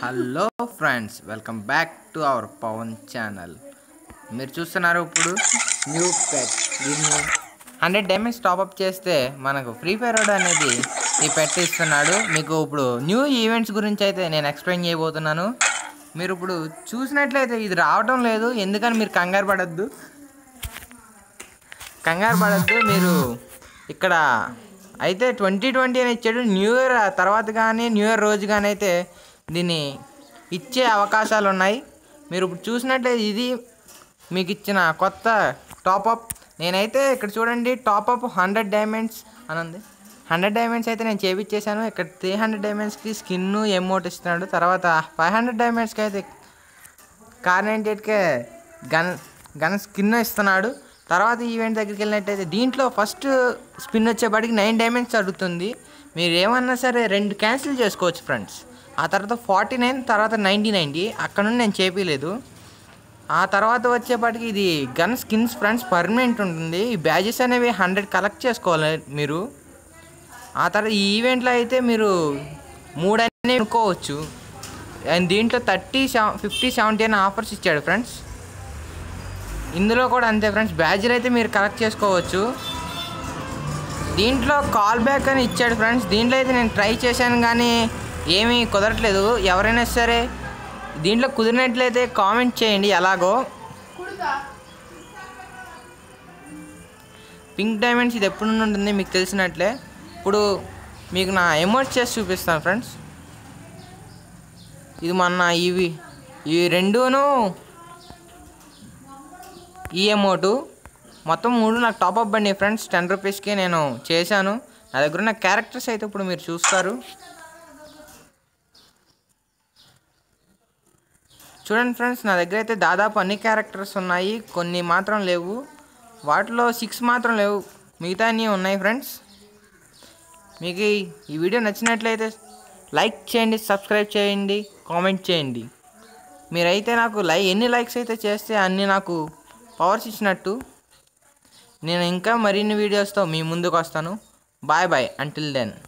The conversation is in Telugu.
hello friends welcome back to our Pavan channel మీరు చూస్తున్నారు ఇప్పుడు న్యూ పెట్ దీన్ని హండ్రెడ్ డ్యామేజ్ టాప్అప్ చేస్తే మనకు ఫ్రీ ఫైర్ రోడ్ అనేది ఈ పెట్ ఇస్తున్నాడు మీకు ఇప్పుడు న్యూ ఈవెంట్స్ గురించి అయితే నేను ఎక్స్ప్లెయిన్ చేయబోతున్నాను మీరు ఇప్పుడు చూసినట్లయితే ఇది రావటం లేదు ఎందుకని మీరు కంగారు పడద్దు కంగారు పడద్దు మీరు ఇక్కడ అయితే ట్వంటీ ట్వంటీ అని ఇచ్చాడు న్యూ ఇయర్ తర్వాత కానీ న్యూ ఇయర్ రోజు కానీ అయితే దీన్ని ఇచ్చే అవకాశాలు ఉన్నాయి మీరు ఇప్పుడు చూసినట్లయితే ఇది మీకు ఇచ్చిన కొత్త టాపప్ నేనైతే ఇక్కడ చూడండి టాపప్ హండ్రెడ్ డైమండ్స్ అని ఉంది హండ్రెడ్ డైమండ్స్ అయితే నేను చేపించేశాను ఇక్కడ త్రీ హండ్రెడ్ డైమండ్స్కి స్కిన్ ఎమోట్ ఇస్తున్నాడు తర్వాత ఫైవ్ హండ్రెడ్ డైమండ్స్కి అయితే kar ninety eight K gun gun skin ఇస్తున్నాడు తర్వాత ఈవెంట్ దగ్గరికి వెళ్ళినట్టయితే దీంట్లో ఫస్ట్ స్పిన్ వచ్చేపాటికి నైన్ డైమండ్స్ అడుగుతుంది మీరు ఏమన్నా సరే రెండు క్యాన్సిల్ చేసుకోవచ్చు ఫ్రెండ్స్ ఆ తర్వాత ఫార్టీ నైన్ తర్వాత నైంటీ నైంటీ అక్కడ నుండి నేను చేపించలేదు ఆ తర్వాత వచ్చేపాటికి ఇది గన్ స్కిన్స్ ఫ్రెండ్స్ పర్మనెంట్ ఉంటుంది ఈ బ్యాజెస్ అనేవి హండ్రెడ్ కలెక్ట్ చేసుకోవాలి మీరు ఆ తర్వాత ఈ ఈవెంట్లో అయితే మీరు మూడు అనేవి కొనుక్కోవచ్చు అండ్ దీంట్లో థర్టీ సెవెన్ ఫిఫ్టీ సెవెంటీ అని ఆఫర్స్ ఇచ్చాడు ఫ్రెండ్స్ ఇందులో కూడా అంతే ఫ్రెండ్స్ బ్యాడ్జ్లు అయితే మీరు కలెక్ట్ చేసుకోవచ్చు దీంట్లో కాల్ బ్యాక్ అని ఇచ్చాడు ఫ్రెండ్స్ దీంట్లో అయితే నేను ట్రై చేశాను కానీ ఏమీ కుదరట్లేదు ఎవరైనా సరే దీంట్లో కుదిరినట్లయితే కామెంట్ చేయండి ఎలాగో పింక్ డైమండ్స్ ఇది ఎప్పుడు నుండి ఉంటుంది మీకు తెలిసినట్లే ఇప్పుడు మీకు నా ఎమోట్ చేసి చూపిస్తాను ఫ్రెండ్స్ ఇది మొన్న ఇవి ఈ రెండును ఈ అమౌంట్ మొత్తం మూడు నాకు టాప్అప్ బండి ఫ్రెండ్స్ టెన్ రూపీస్కి నేను చేశాను నా దగ్గర ఉన్న క్యారెక్టర్స్ అయితే ఇప్పుడు మీరు చూస్తారు చూడండి ఫ్రెండ్స్ నా దగ్గర అయితే దాదాపు అన్ని క్యారెక్టర్స్ ఉన్నాయి కొన్ని మాత్రం లేవు వాటిలో సిక్స్ మాత్రం లేవు మిగతా అన్నీ ఉన్నాయి ఫ్రెండ్స్ మీకు ఈ- ఈ వీడియో నచ్చినట్లయితే లైక్ చేయండి సబ్స్క్రైబ్ చేయండి కామెంట్ చేయండి మీరైతే నాకు లై ఎన్ని లైక్స్ అయితే చేస్తే అన్ని నాకు పవర్స్ ఇచ్చినట్టు నేను ఇంకా మరిన్ని వీడియోస్తో మీ ముందుకు వస్తాను బాయ్ బాయ్ అంటిల్ దెన్